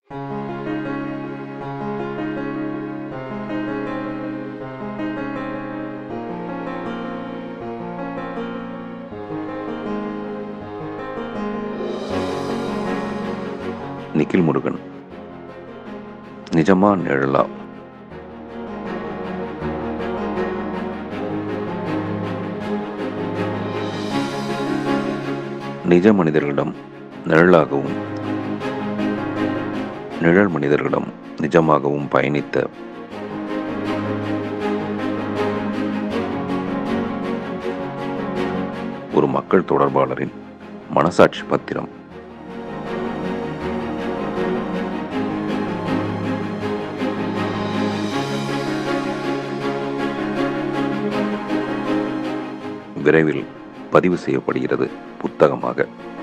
நிக்கில் முருகன் நிஜமா நிழலா நிஜ மனிதர்களிடம் நிழலாகவும் நிழல் மனிதர்களிடம் நிஜமாகவும் பயணித்த ஒரு மக்கள் தொடர்பாளரின் மனசாட்சி பத்திரம் விரைவில் பதிவு செய்யப்படுகிறது புத்தகமாக